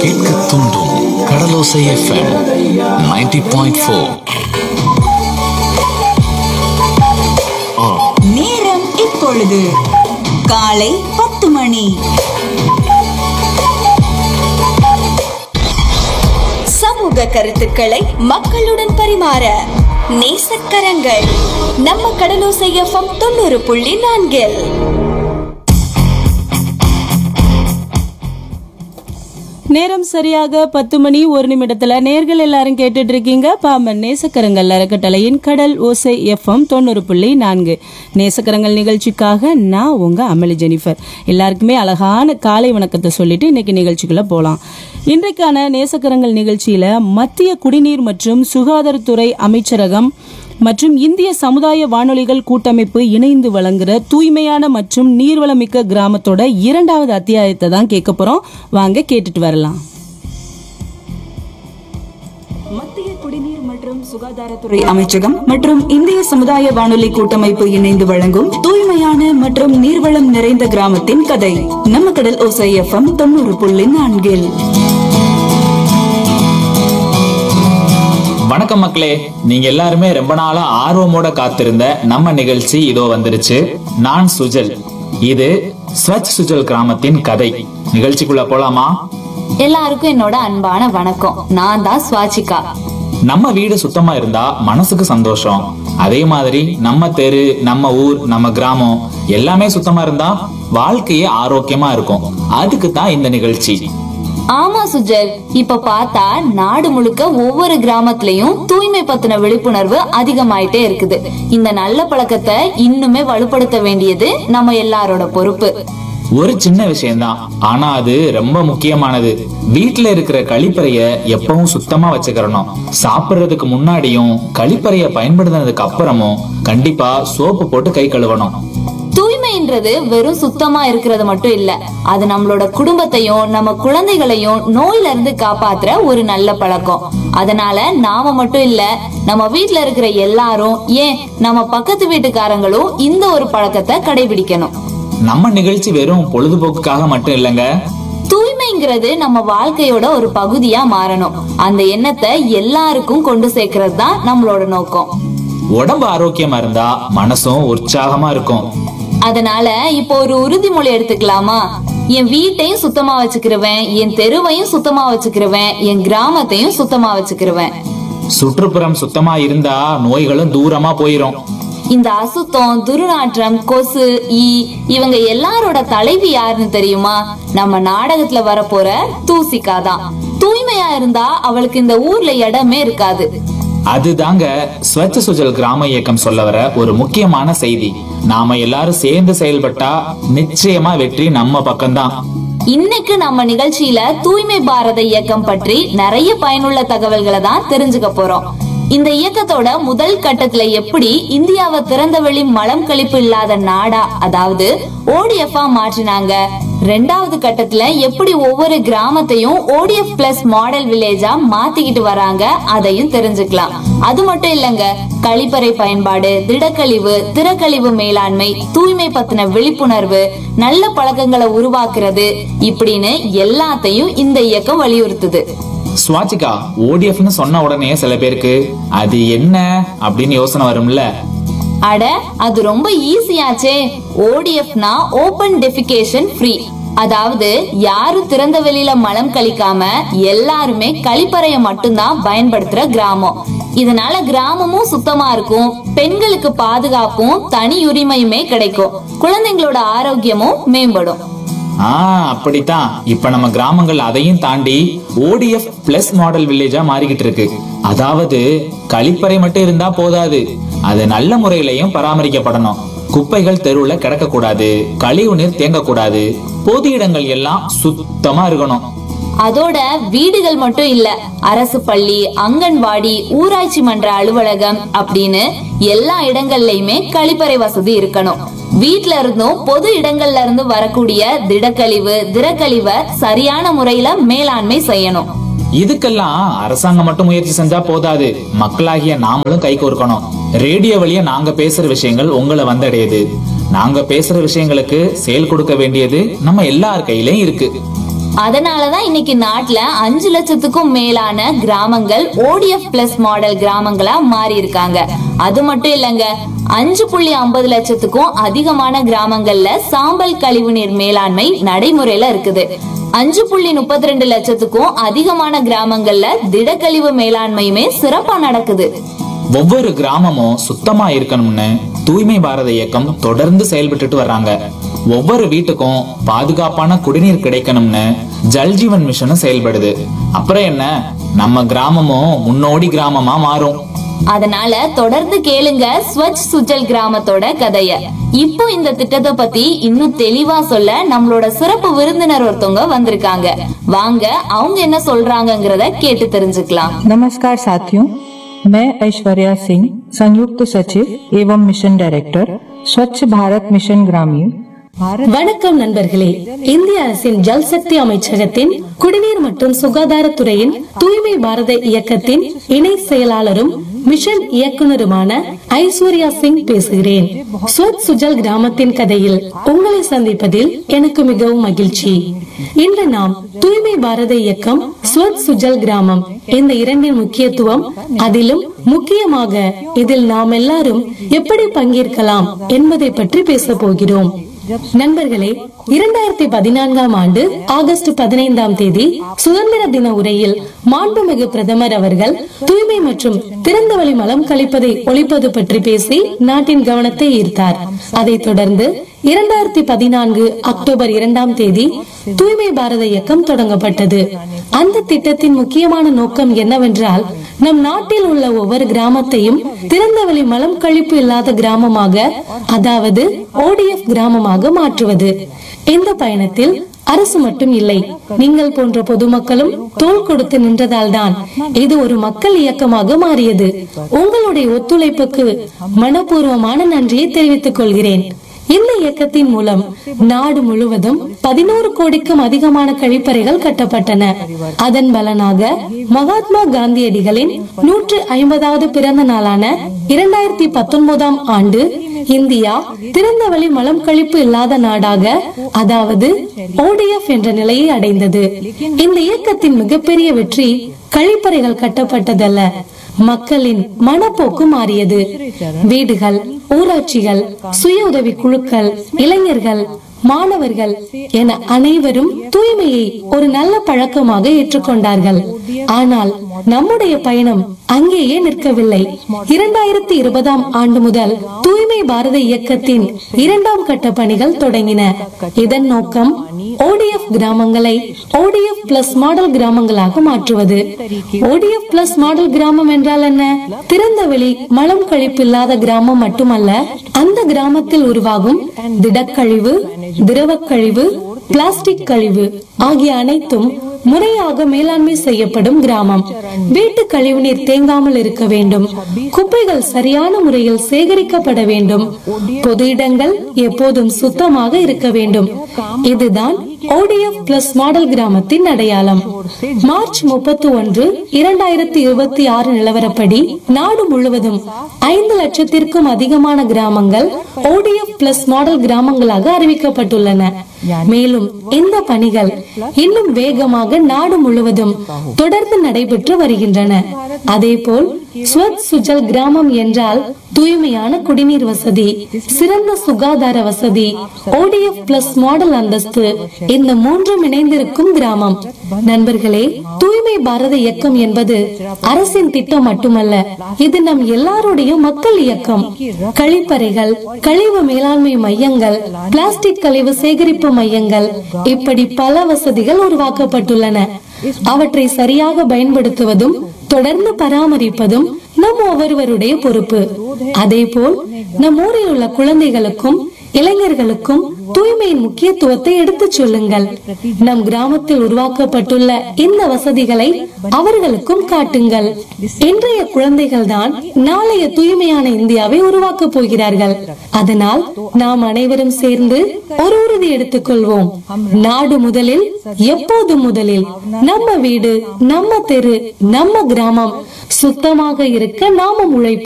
கேட்க தூண்டும் கடலோசை FM 90.4 point four நேரம் இப்பொழுது காலை பத்து மணி சமூக கருத்துக்களை மக்களுடன் பரிமாற நேசக்கரங்கள் நம்ம கடலோசை எஃப்எம் தொண்ணூறு புள்ளி நான்கில் நேரம் சரியாக பத்து மணி ஒரு நிமிடத்துல நேர்கள் எல்லாரும் கேட்டுட்டு இருக்கீங்க பாம்பன் நேசக்கரங்கள் அறக்கட்டளையின் கடல் ஓசை எஃப்எம் தொண்ணூறு புள்ளி நான்கு நேசக்கரங்கள் நிகழ்ச்சிக்காக நான் உங்க அமளி ஜெனிஃபர் எல்லாருக்குமே அழகான காலை வணக்கத்தை சொல்லிட்டு இன்னைக்கு நிகழ்ச்சிக்குள்ள போலாம் இன்றைக்கான நேசக்கரங்கள் நிகழ்ச்சியில மத்திய குடிநீர் மற்றும் சுகாதாரத்துறை அமைச்சரகம் மற்றும் இந்திய சமுதாய வானொலிகள் கூட்டமைப்பு இணைந்து வழங்குற தூய்மையான மற்றும் நீர்வளமிக்க கிராமத்தோட இரண்டாவது அத்தியாயத்தை தான் கேட்க போறோம் வாங்க கேட்டுட்டு வரலாம் மத்திய குடிநீர் மற்றும் சுகாதாரத்துறை அமைச்சகம் மற்றும் இந்திய சமுதாய வானொலி கூட்டமைப்பு இணைந்து வழங்கும் தூய்மையான மற்றும் நீர்வளம் நிறைந்த கிராமத்தின் கதை நம்ம கடல் ஓசை எஃப்எம் தொண்ணூறு புள்ளி நான்கில் வணக்கம் மக்களே நீங்க எல்லாருமே ரொம்ப நாளா ஆர்வமோட காத்திருந்த நம்ம நிகழ்ச்சி இதோ வந்துருச்சு நான் சுஜல் இது ஸ்வச் சுஜல் கிராமத்தின் கதை நிகழ்ச்சிக்குள்ள போலாமா எல்லாருக்கும் என்னோட அன்பான வணக்கம் நான் தான் ஸ்வாச்சிகா நம்ம வீடு சுத்தமா இருந்தா மனசுக்கு சந்தோஷம் அதே மாதிரி நம்ம தெரு நம்ம ஊர் நம்ம கிராமம் எல்லாமே சுத்தமா இருந்தா வாழ்க்கையே ஆரோக்கியமா இருக்கும் அதுக்கு தான் இந்த நிகழ்ச்சி ஆமா சுஜல் இப்ப பார்த்தா நாடு முழுக்க ஒவ்வொரு கிராமத்துலயும் தூய்மை பத்தின விழிப்புணர்வு அதிகமாயிட்டே இருக்குது இந்த நல்ல பழக்கத்தை இன்னுமே வலுப்படுத்த வேண்டியது நம்ம எல்லாரோட பொறுப்பு ஒரு சின்ன விஷயம்தான் ஆனா அது ரொம்ப முக்கியமானது வீட்ல இருக்கிற கழிப்பறைய எப்பவும் சுத்தமா வச்சுக்கிறணும் சாப்பிடுறதுக்கு முன்னாடியும் கழிப்பறைய பயன்படுத்தினதுக்கு அப்புறமும் கண்டிப்பா சோப்பு போட்டு கை கழுவணும் தூய்மைன்றது வெறும் சுத்தமா இருக்கிறது மட்டும் இல்ல அது நம்மளோட குடும்பத்தையும் நம்ம குழந்தைகளையும் நோயில இருந்து காப்பாத்துற ஒரு நல்ல பழக்கம் அதனால நாம மட்டும் இல்ல நம்ம வீட்ல இருக்கிற எல்லாரும் ஏன் நம்ம பக்கத்து வீட்டுக்காரங்களும் இந்த ஒரு பழக்கத்தை கடைபிடிக்கணும் நம்ம நிகழ்ச்சி வெறும் பொழுதுபோக்குக்காக மட்டும் இல்லைங்க தூய்மைங்கிறது நம்ம வாழ்க்கையோட ஒரு பகுதியா மாறணும் அந்த எண்ணத்தை எல்லாருக்கும் கொண்டு சேர்க்கறது தான் நம்மளோட நோக்கம் உடம்பு ஆரோக்கியமா இருந்தா மனசும் உற்சாகமா இருக்கும் அதனால இப்போ ஒரு உறுதிமொழி எடுத்துக்கலாமா என் வீட்டையும் சுத்தமா வச்சுக்கிருவேன் என் தெருவையும் சுத்தமா வச்சுக்கிருவேன் என் கிராமத்தையும் சுத்தமா வச்சுக்கிருவேன் சுற்றுப்புறம் சுத்தமா இருந்தா நோய்களும் தூரமா போயிரும் இந்த அசுத்தம் துர்நாற்றம் கொசு ஈ இவங்க எல்லாரோட தலைவி யாருன்னு தெரியுமா நம்ம நாடகத்துல வரப்போற தூசிகா தான் தூய்மையா இருந்தா அவளுக்கு இந்த ஊர்ல இடமே இருக்காது அதுதாங்க ஸ்வச்ச சுஜல் கிராம இயக்கம் சொல்ல வர ஒரு முக்கியமான செய்தி நாம எல்லாரும் சேர்ந்து செயல்பட்டா நிச்சயமா வெற்றி நம்ம பக்கம்தான் இன்னைக்கு நம்ம நிகழ்ச்சியில தூய்மை பாரத இயக்கம் பற்றி நிறைய பயனுள்ள தகவல்களை தான் தெரிஞ்சுக்க போறோம் இந்த இயக்கத்தோட முதல் கட்டத்துல எப்படி இந்தியாவை திறந்தவெளி மலம் கழிப்பு இல்லாத நாடா அதாவது ஓடிஎஃப் மாற்றினாங்க ரெண்டாவது கட்டத்துல எப்படி ஒவ்வொரு கிராமத்தையும் ஓடிஎஃப் பிளஸ் மாடல் வில்லேஜா மாத்திக்கிட்டு வராங்க அதையும் தெரிஞ்சுக்கலாம் அது மட்டும் இல்லங்க கழிப்பறை பயன்பாடு திடக்கழிவு திறக்கழிவு மேலாண்மை தூய்மை பத்தின விழிப்புணர்வு நல்ல பழக்கங்களை உருவாக்குறது இப்படின்னு எல்லாத்தையும் இந்த இயக்கம் வலியுறுத்துது ஸ்வாச்சிகா ஓடிஎஃப்னு சொன்ன உடனே சில பேருக்கு அது என்ன அப்படின்னு யோசனை வரும்ல அட அது ரொம்ப ஈஸியாச்சே ஓடிஎஃப்னா ஓபன் டெஃபிகேஷன் ஃப்ரீ அதாவது யாரும் திறந்த வெளியில மலம் கழிக்காம எல்லாருமே கழிப்பறைய மட்டும்தான் பயன்படுத்துற கிராமம் இதனால கிராமமும் சுத்தமா இருக்கும் பெண்களுக்கு பாதுகாப்பும் தனி உரிமையுமே கிடைக்கும் குழந்தைங்களோட ஆரோக்கியமும் மேம்படும் ஆ அப்படித்தான் இப்ப நம்ம கிராமங்கள் அதையும் தாண்டி ஓடிஎஃப் பிளஸ் மாடல் வில்லேஜா மாறிக்கிட்டு இருக்கு அதாவது கழிப்பறை மட்டும் இருந்தா போதாது அது நல்ல முறையிலையும் பராமரிக்கப்படணும் குப்பைகள் தெருவுல கிடக்கக்கூடாது கழிவு நீர் தேங்கக்கூடாது பொது இடங்கள் எல்லாம் சுத்தமா இருக்கணும் அதோட வீடுகள் மட்டும் இல்ல அரசு பள்ளி அங்கன்வாடி ஊராட்சி மன்ற அலுவலகம் அப்படின்னு எல்லா இடங்கள்லயுமே கழிப்பறை வசதி இருக்கணும் வீட்ல இருந்தும் பொது இடங்கள்ல இருந்து வரக்கூடிய திடக்கழிவு திடக்கழிவை சரியான முறையில மேலாண்மை செய்யணும் இதுக்கெல்லாம் அரசாங்கம் மட்டும் முயற்சி செஞ்சா போதாது மக்களாகிய நாமளும் கை கோர்க்கணும் ரேடியோ வழியா நாங்க பேசுற விஷயங்கள் உங்களை வந்தடையுது நாங்க பேசுற விஷயங்களுக்கு செயல் கொடுக்க வேண்டியது நம்ம எல்லார் கையிலயும் இருக்கு அதனாலதான் இன்னைக்கு நாட்டுல அஞ்சு லட்சத்துக்கும் மேலான கிராமங்கள் ஓடிஎஃப் பிளஸ் மாடல் கிராமங்களா மாறி இருக்காங்க அது மட்டும் இல்லங்க அஞ்சு புள்ளி ஐம்பது லட்சத்துக்கும் அதிகமான கிராமங்கள்ல சாம்பல் கழிவுநீர் மேலாண்மை நடைமுறையில இருக்குது அஞ்சு புள்ளி முப்பத்தி ரெண்டு லட்சத்துக்கும் அதிகமான கிராமங்கள்ல திடக்கழிவு மேலாண்மையுமே சிறப்பா நடக்குது ஒவ்வொரு கிராமமும் சுத்தமா இருக்கணும்னு தூய்மை பாரத இயக்கம் தொடர்ந்து செயல்பட்டுட்டு வர்றாங்க ஒவ்வொரு வீட்டுக்கும் பாதுகாப்பான குடிநீர் கிடைக்கணும்னு ஜல்ஜீவன் மிஷனும் செயல்படுது அப்புறம் என்ன நம்ம கிராமமும் முன்னோடி கிராமமா மாறும் அதனால தொடர்ந்து கேளுங்க ஸ்வச் சுஜல் கிராமத்தோட கதைய இப்போ இந்த திட்டத்தை பத்தி இன்னும் தெளிவா சொல்ல நம்மளோட சிறப்பு விருந்தினர் ஒருத்தவங்க வந்திருக்காங்க வாங்க அவங்க என்ன சொல்றாங்கங்கிறத கேட்டு தெரிஞ்சுக்கலாம் नमस्कार साथियों मैं ऐश्वर्या सिंह संयुक्त सचिव एवं मिशन डायरेक्टर स्वच्छ भारत मिशन ग्रामीण भारत வணக்கம் நண்பர்களே இந்திய அரசின் ஜல் சக்தி அமைச்சகத்தின் குடிநீர் மற்றும் சுகாதாரத்துறையின் தூய்மை பாரத இயக்கத்தின் இணை செயலாளரும் மிஷன் இயக்குனருமான ஐஸ்வர்யா சிங் பேசுகிறேன் ஸ்வத் சுஜல் கிராமத்தின் கதையில் உங்களை சந்திப்பதில் எனக்கு மிகவும் மகிழ்ச்சி இன்று நாம் தூய்மை பாரத இயக்கம் ஸ்வத் சுஜல் கிராமம் இந்த இரண்டின் முக்கியத்துவம் அதிலும் முக்கியமாக இதில் நாம் எல்லாரும் எப்படி பங்கேற்கலாம் என்பதை பற்றி பேச போகிறோம் நண்பர்களே இரண்டாயிரத்தி பதினான்காம் ஆண்டு ஆகஸ்ட் பதினைந்தாம் தேதி சுதந்திர தின உரையில் மாண்புமிகு பிரதமர் அவர்கள் தூய்மை மற்றும் திறந்த வழி மலம் கழிப்பதை ஒழிப்பது பற்றி பேசி நாட்டின் கவனத்தை ஈர்த்தார் அதைத் தொடர்ந்து இரண்டாயிரத்தி பதினான்கு அக்டோபர் இரண்டாம் தேதி தூய்மை பாரத இயக்கம் தொடங்கப்பட்டது அந்த திட்டத்தின் முக்கியமான நோக்கம் என்னவென்றால் நம் நாட்டில் உள்ள ஒவ்வொரு கிராமத்தையும் திறந்தவெளி மலம் கழிப்பு இல்லாத கிராமமாக அதாவது ஓடிஎஃப் கிராமமாக மாற்றுவது இந்த பயணத்தில் அரசு மட்டும் இல்லை நீங்கள் போன்ற பொதுமக்களும் தோள் கொடுத்து நின்றதால் தான் இது ஒரு மக்கள் இயக்கமாக மாறியது உங்களுடைய ஒத்துழைப்புக்கு மனப்பூர்வமான நன்றியை தெரிவித்துக் கொள்கிறேன் இந்த இயக்கத்தின் மூலம் நாடு முழுவதும் பதினோரு கோடிக்கும் அதிகமான கழிப்பறைகள் கட்டப்பட்டன அதன் பலனாக மகாத்மா காந்தியடிகளின் நூற்று ஐம்பதாவது பிறந்த நாளான இரண்டாயிரத்தி பத்தொன்பதாம் ஆண்டு இந்தியா திறந்தவெளி மலம் கழிப்பு இல்லாத நாடாக அதாவது ஓடிஎஃப் என்ற நிலையை அடைந்தது இந்த இயக்கத்தின் மிகப்பெரிய வெற்றி கழிப்பறைகள் கட்டப்பட்டதல்ல மக்களின் மனப்போக்கு மாறியது வீடுகள் ஊராட்சிகள் சுய உதவி குழுக்கள் இளைஞர்கள் மாணவர்கள் என அனைவரும் தூய்மையை ஒரு நல்ல பழக்கமாக ஏற்றுக்கொண்டார்கள் ஆனால் நம்முடைய பயணம் அங்கேயே நிற்கவில்லை இரண்டாயிரத்தி இருபதாம் ஆண்டு முதல் தூய்மை பாரத இயக்கத்தின் இரண்டாம் கட்ட பணிகள் தொடங்கின இதன் நோக்கம் ஓடிஎஃப் கிராமங்களை ஓடிஎஃப் பிளஸ் மாடல் கிராமங்களாக மாற்றுவது ஓடிஎஃப் பிளஸ் மாடல் கிராமம் என்றால் என்ன திறந்தவெளி மலம் கழிப்பு இல்லாத கிராமம் மட்டுமல்ல அந்த கிராமத்தில் உருவாகும் திடக்கழிவு திரவக் கழிவு பிளாஸ்டிக் கழிவு ஆகிய அனைத்தும் முறையாக மேலாண்மை செய்யப்படும் கிராமம் வீட்டு கழிவுநீர் தேங்காமல் இருக்க வேண்டும் குப்பைகள் சரியான முறையில் சேகரிக்கப்பட வேண்டும் பொது இடங்கள் எப்போதும் சுத்தமாக இருக்க வேண்டும் இதுதான் ஓடிஎஃப் பிளஸ் மாடல் கிராமத்தின் அடையாளம் மார்ச் முப்பத்தி ஒன்று இரண்டாயிரத்தி இருபத்தி ஆறு நிலவரப்படி நாடு முழுவதும் ஐந்து லட்சத்திற்கும் அதிகமான கிராமங்கள் ஓடிஎஃப் பிளஸ் மாடல் கிராமங்களாக அறிவிக்கப்பட்டுள்ளன மேலும் இந்த பணிகள் இன்னும் வேகமாக நாடு முழுவதும் தொடர்ந்து நடைபெற்று வருகின்றன அதேபோல் ஸ்வத் சுஜல் கிராமம் என்றால் தூய்மையான குடிநீர் வசதி சிறந்த சுகாதார வசதி ஓடிஎஃப் பிளஸ் மாடல் அந்தஸ்து இந்த மூன்றும் இணைந்திருக்கும் கிராமம் நண்பர்களே தூய்மை பாரத இயக்கம் என்பது அரசின் திட்டம் மட்டுமல்ல இது நம் எல்லாருடைய மக்கள் இயக்கம் கழிப்பறைகள் கழிவு மேலாண்மை மையங்கள் பிளாஸ்டிக் கழிவு சேகரிப்பு மையங்கள் இப்படி பல வசதிகள் உருவாக்கப்பட்டுள்ளன அவற்றை சரியாக பயன்படுத்துவதும் தொடர்ந்து பராமரிப்பதும் நம் ஒவ்வொருவருடைய பொறுப்பு அதேபோல் நம் ஊரில் உள்ள குழந்தைகளுக்கும் இளைஞர்களுக்கும் தூய்மையின் முக்கியத்துவத்தை எடுத்துச் சொல்லுங்கள் நம் கிராமத்தில் உருவாக்கப்பட்டுள்ள இந்த வசதிகளை அவர்களுக்கும் காட்டுங்கள் இன்றைய குழந்தைகள் தான் நாளைய தூய்மையான இந்தியாவை உருவாக்கப் போகிறார்கள் அதனால் நாம் அனைவரும் சேர்ந்து ஒரு உறுதி எடுத்துக் கொள்வோம் நாடு முதலில் எப்போது முதலில் நம்ம வீடு நம்ம தெரு நம்ம கிராமம் சுத்தமாக இருக்க நாமும் உழைப்போம்